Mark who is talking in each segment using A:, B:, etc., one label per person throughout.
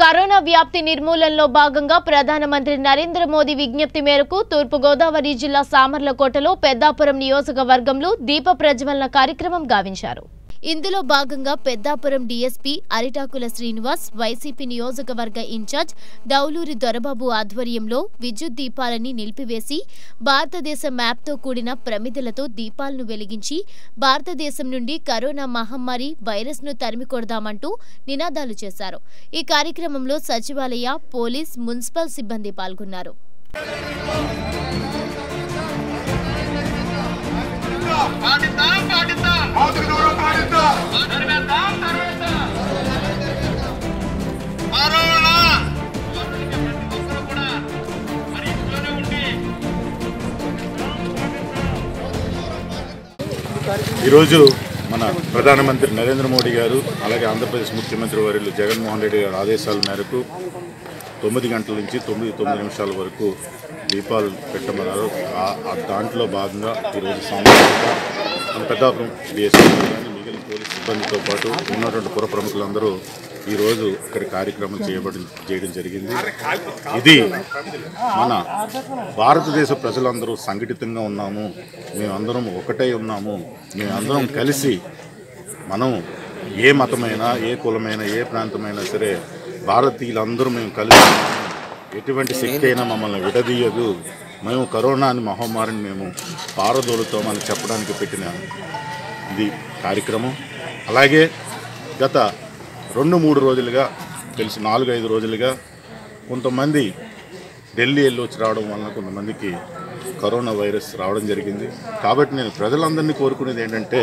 A: Corona వ్యాప్తి నిర్మూలనలో భాగంగా ప్రధానమంత్రి నరేంద్ర మోదీ విజ్ఞప్తి మేరకు తూర్పుగోదావరి జిల్లా సామర్లకోటలో పెద్దాపురం నియోజకవర్గంలో దీప ప్రజ్వలన కార్యక్రమం గావించారు ఇందులో భాగంగా పెద్దాపురం డీఎస్పీ అరిటాకుల శ్రీనివాస్ వైసీపీ నియోజకవర్గ ఇన్ఛార్జ్ దౌలూరి దొరబాబు ఆధ్వర్యంలో విద్యుత్ దీపాలని నిలిపివేసి భారతదేశ మ్యాప్తో కూడిన ప్రమిదలతో దీపాలను వెలిగించి భారతదేశం నుండి కరోనా మహమ్మారి వైరస్ను తరిమికొడదామంటూ నినాదాలు చేశారు ఈ కార్యక్రమంలో సచివాలయ పోలీస్ మున్సిపల్ సిబ్బంది పాల్గొన్నారు
B: పాటిద్దాం పాటిద్దాం
C: భౌతిక దూరం పాటిద్దాం
B: తరివేద్దాం తరివేద్దాం కరోనా ప్రతి ఒక్కరు కూడా మరి ఇంట్లోనే ఉండి
C: ఈరోజు మన ప్రధానమంత్రి నరేంద్ర మోడీ గారు అలాగే ఆంధ్రప్రదేశ్ ముఖ్యమంత్రి వర్యులు జగన్మోహన్ రెడ్డి గారి ఆదేశాల మేరకు తొమ్మిది గంటల నుంచి తొమ్మిది తొమ్మిది నిమిషాల వరకు దీపాలు పెట్టమన్నారు ఆ- ఆ దాంట్లో భాగంగా ఈరోజు సామాజిక మన పెద్దాపురం డిఎస్పీ కానీ మిగిలిన పోలీస్ సిబ్బందితో పాటు ఉన్నటువంటి పుర ప్రముఖులందరూ ఈరోజు ఇక్కడ కార్యక్రమం చేయబడి చేయడం జరిగింది ఇది మన భారతదేశ ప్రజలందరూ సంఘటితంగా ఉన్నాము మేమందరం ఒకటై ఉన్నాము మేమందరం కలిసి మనం ఏ మతమైనా ఏ కులమైనా ఏ ప్రాంతమైనా సరే భారతీయులందరూ మేము కలిసి ఉన్నాము. ఎటువంటి శక్తి అయినా మమ్మల్ని విడదీయదు మేము కరోనా అని మహమ్మారిని మేము పారదోలుతామని చెప్పడానికి పెట్టిన ఇది కార్యక్రమం అలాగే గత రెండు మూడు రోజులుగా తెలిసి నాలుగు ఐదు రోజులుగా కొంతమంది ఢిల్లీ వెళ్ళి వచ్చి రావడం వలన కొంతమందికి కరోనా వైరస్ రావడం జరిగింది కాబట్టి నేను ప్రజలందరినీ కోరుకునేది ఏంటంటే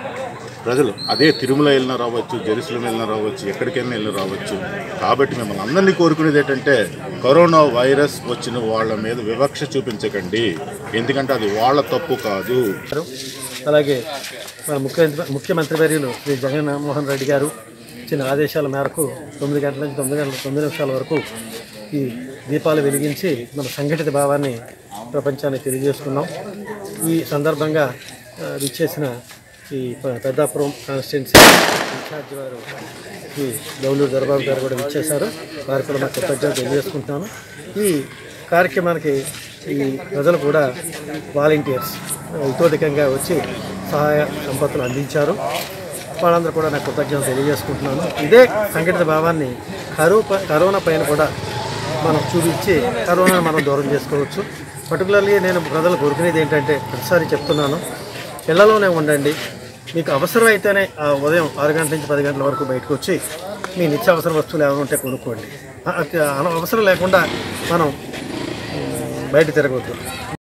C: ప్రజలు అదే తిరుమల వెళ్ళినా రావచ్చు జెరూసలం వెళ్ళినా రావచ్చు ఎక్కడికైనా వెళ్ళినా రావచ్చు కాబట్టి మిమ్మల్ని అందరినీ కోరుకునేది ఏంటంటే కరోనా వైరస్ వచ్చిన వాళ్ళ మీద వివక్ష చూపించకండి ఎందుకంటే అది వాళ్ళ తప్పు కాదు
D: గారు అలాగే మన ముఖ్యమంత్రి ముఖ్యమంత్రి వర్యులు శ్రీ జగన్మోహన్ రెడ్డి గారు ఇచ్చిన ఆదేశాల మేరకు తొమ్మిది గంటల నుంచి తొమ్మిది గంటల తొమ్మిది నిమిషాల వరకు ఈ దీపాలు వెలిగించి మన సంఘటిత భావాన్ని ప్రపంచానికి తెలియజేసుకున్నాం ఈ సందర్భంగా ఆ, విచ్చేసిన ఈ ప- పెద్దాపురం కాన్స్టిట్యున్సీ ఇన్ఛార్జ్ వారు ఈ దౌలూరు దొరబాబు గారు కూడా విచ్చేశారు వారికి కూడా మా కృతజ్ఞతలు తెలియజేసుకుంటున్నాను ఈ కార్యక్రమానికి ఈ ప్రజలు కూడా వాలంటీర్స్ ఇతోధికంగా వచ్చి సహాయ సంపత్తులు అందించారు వాళ్ళందరూ కూడా నాకు కృతజ్ఞతలు తెలియజేసుకుంటున్నాను ఇదే సంఘటిత భావాన్ని కరో కరోనా పైన కూడా మనం చూపించి కరోనాను మనం దూరం చేసుకోవచ్చు పర్టికులర్లీ నేను ప్రజలు కోరుకునేది ఏంటంటే ప్రతిసారి చెప్తున్నాను ఇళ్లలోనే ఉండండి మీకు అవసరం అయితేనే ఆ ఉదయం ఆరు గంటల నుంచి పది గంటల వరకు బయటకు వచ్చి మీ నిత్యావసర వస్తువులు ఏమైనా ఉంటే కొనుక్కోండి ఆ- ఆ- అవసరం లేకుండా మనం ఉమ్, బయట తిరగవద్దు